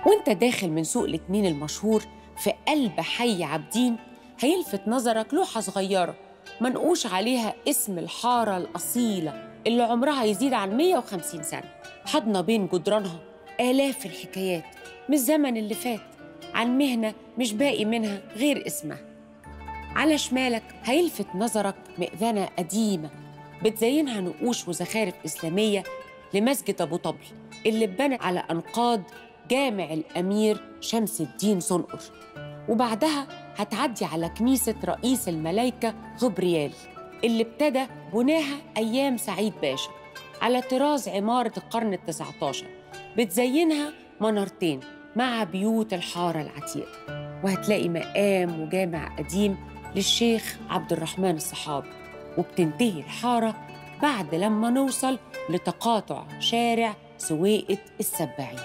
وانت داخل من سوق الاتنين المشهور في قلب حي عابدين هيلفت نظرك لوحة صغيرة منقوش عليها اسم الحارة الأصيلة اللي عمرها يزيد عن 150 سنة حاضنة بين جدرانها آلاف الحكايات من الزمن اللي فات عن مهنة مش باقي منها غير اسمها على شمالك هيلفت نظرك مئذنة قديمة بتزينها نقوش وزخارف إسلامية لمسجد أبو طبل اللي اتبنى على أنقاض جامع الأمير شمس الدين صنقر وبعدها هتعدي على كنيسة رئيس الملايكة غبريال اللي ابتدى بناها أيام سعيد باشا على طراز عمارة القرن التسعة عشر بتزينها منارتين مع بيوت الحارة العتيقة وهتلاقي مقام وجامع قديم للشيخ عبد الرحمن الصحابي وبتنتهي الحارة بعد لما نوصل لتقاطع شارع سويقة السباعين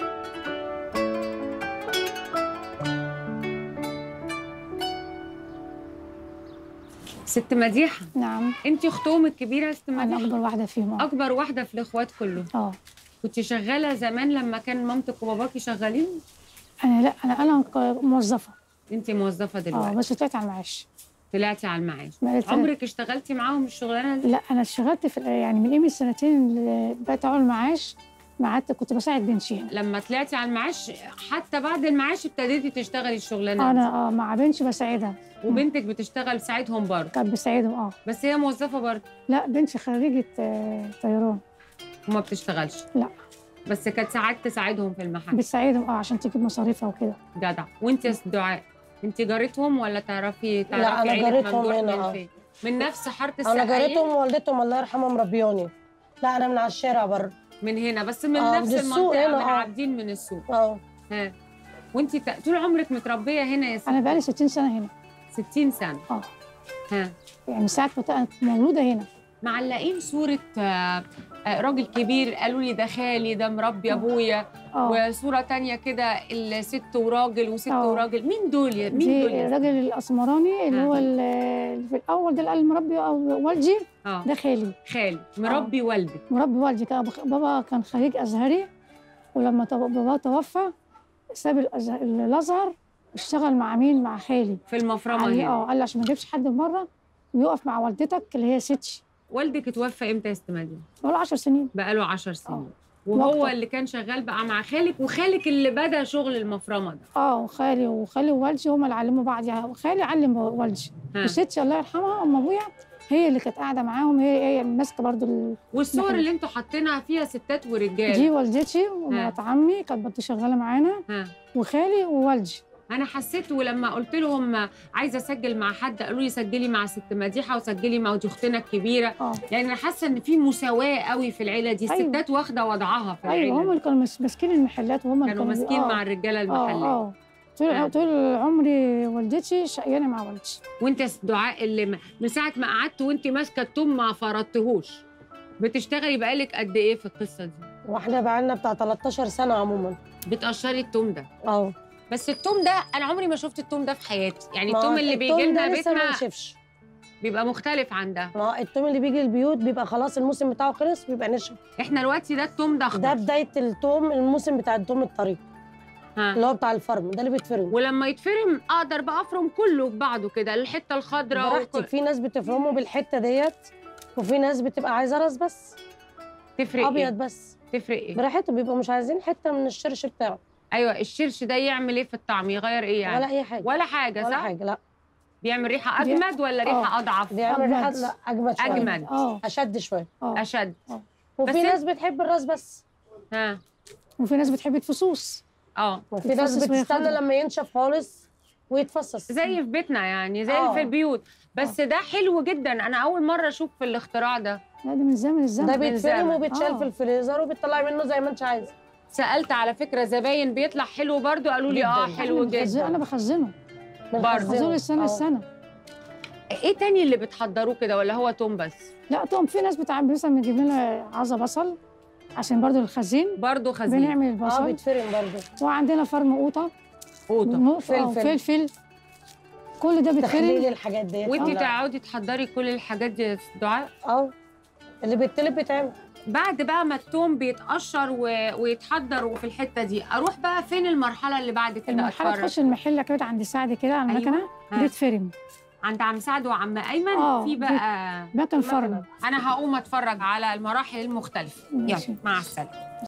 ست مديحة نعم انت اختهم الكبيرة يا ست انا مديحة اكبر واحده فيهم آه. اكبر واحدة في الاخوات كلهم اه كنت شغالة زمان لما كان مامتك وباباكي شغالين انا لا انا انا ك- موظفه انت موظفة اه دلوقتي بس طلعت على المعاش طلعتي على المعاش بقالي تلات- عمرك اشتغلتي معاهم الشغلانة دي لا انا اشتغلت في يعني من قيمه سنتين اللي بقيت على المعاش قعدت كنت بساعد بنتي هنا لما طلعتي على المعاش حتى بعد المعاش ابتديتي تشتغلي الشغلانة دي انا اه مع بنتي بساعدها وبنتك بتشتغل ساعتهم برضه كانت بساعدهم اه بس هي موظفة برضه لا بنتي خريجه آه، طيران وما بتشتغلش لا. بس كانت ساعات تساعدهم في المحل بتساعدهم اه عشان تجيب مصاريفها وكده جدع وانت يا ست دعاء انت جارتهم ولا تعرفي تعرفي لا، أنا عيلة جارتهم ممدوح هنا، من آه. فين؟ من نفس حاره انا السقايين جارتهم ووالدتهم الله يرحمها مربياني لا انا من على الشارع بره من هنا بس من آه، نفس من السوق المنطقه هنا، من آه. عابدين من السوق اه ها وانت ت- طول عمرك متربيه هنا يا ست انا بقالي 60 سنه هنا 60 سنه اه ها يعني من ساعه ما كنت مولوده هنا معلقين صوره آه، آه، راجل كبير قالوا لي ده خالي ده مربي ابويا اه وصوره تانية كده الست وراجل وست آه. وراجل مين دول يا مين دي دول يا ست؟ الراجل الاسمراني اللي آه. هو ال- اللي في الاول ده اللي قال مربي او والدي اه ده خالي خالي مربي والدك مربي والدي كان أبو- بابا كان خريج ازهري ولما تو- بابا توفى ساب الأزه- الازهر اشتغل مع مين مع خالي في المفرمه علي- هنا اه قال لي عشان ما اجيبش حد من بره ويقف مع والدتك اللي هي ستي والدك اتوفى امتى يا ست مدينه؟ بقى له 10 سنين بقاله 10 سنين آه. وهو وأكتر. اللي كان شغال بقى مع خالك وخالك اللي بدا شغل المفرمه ده اه وخالي وخالي ووالدي هم اللي علموا بعض يعني خالي علم والدي ها. وستي الله يرحمها ام ابويا هي اللي كانت قاعده معاهم هي هي ماسكه برضو ال... والصور نحن- اللي انتوا حاطينها فيها ستات ورجاله دي والدتي ومرات عمي كانت برضو شغاله معانا ها وخالي ووالدي انا حسيت ولما قلت لهم عايزه اسجل مع حد قالوا لي سجلي مع ست مديحه وسجلي مع دي اختنا الكبيره اه يعني انا حاسه ان في مساواه قوي في العيله دي أيوة. الستات واخده وضعها في العيله ايوه هم اللي كانوا مس- ماسكين المحلات وهم اللي كانوا ماسكين آه. مع الرجاله اه المحلات اه طول آه. طول عمري والدتي شقيانه مع والدي وانت يا ست دعاء اللي م- من ساعه ما قعدت وانت ماسكه التوم ما فرضتهوش بتشتغلي بقالك قد ايه في القصه دي واحنا بقالنا بتاع 13 سنه عموما بتقشري التوم ده اه بس التوم ده انا عمري ما شفت التوم ده في حياتي يعني ما التوم اللي التوم بيجي ده لنا لسه ما بيتنا نشفش بيبقى مختلف عن ده ما هو التوم اللي بيجي البيوت بيبقى خلاص الموسم بتاعه خلص بيبقى نشف احنا دلوقتي ده التوم ده ده اخضر بدايه التوم الموسم بتاع التوم الطري ها اللي هو بتاع الفرم ده اللي بيتفرم ولما يتفرم اقدر بقى افرم كله ببعضه كده الحته الخضراء براحتك وكل... في ناس بتفرمه بالحته ديت وفي ناس بتبقى عايزه راس بس تفرق ابيض ايه بس تفرق ايه براحته بيبقوا مش عايزين حته من الشرش بتاعه ايوه الشرش ده يعمل ايه في الطعم يغير ايه يعني ولا اي حاجه ولا حاجه ولا صح حاجه لا بيعمل ريحه بي- اجمد ولا ريحه اضعف بيعمل ريحه أجمد. لا اجمد شويه أجمد. اه اشد شويه اه اشد وفي بس ناس بتحب الراس بس ها وفي ناس بتحب الفصوص اه وفي ناس يتفصص بتستنى وياخدها. لما ينشف خالص ويتفصص زي في بيتنا يعني زي آه. في البيوت بس ده حلو جدا انا اول مره اشوف في الاختراع ده لا ده من زمن الزمن ده من بيتفرم زمن. وبيتشال آه. في الفريزر وبتطلعي منه زي ما انت عايزه سالت على فكره زباين بيطلع حلو برضو قالوا لي اه جداً. حلو أنا بخزن- انا جدا بخزنه بنخزنه. بخزنه السنه آه. السنه ايه تاني اللي بتحضروه كده ولا هو توم بس لا طبعا في ناس بتعمل مثلا بنجيب لنا عزا بصل عشان برضو الخزين برضو خزين بنعمل اه البصل بيتفرم برضه وعندنا فرم قوطه قوطه ونقف- آه، فلفل. فلفل كل ده تخليل بيتفرم الحاجات ديت وانت كلها. تقعدي تحضري كل الحاجات دي يا ست دعاء اه اللي بيتطلب بيتعمل بعد بقى ما التوم بيتقشر و... ويتحضر وفي الحته دي اروح بقى فين المرحله اللي بعد كده المرحله أتفرج؟ تخش المحله كده عند سعد كده على أيوة. المكنه ها. بيتفرم عند عم سعد وعم ايمن آه، في بقى مكن فرم انا هقوم اتفرج على المراحل المختلفه ماشي. يلا مع السلامه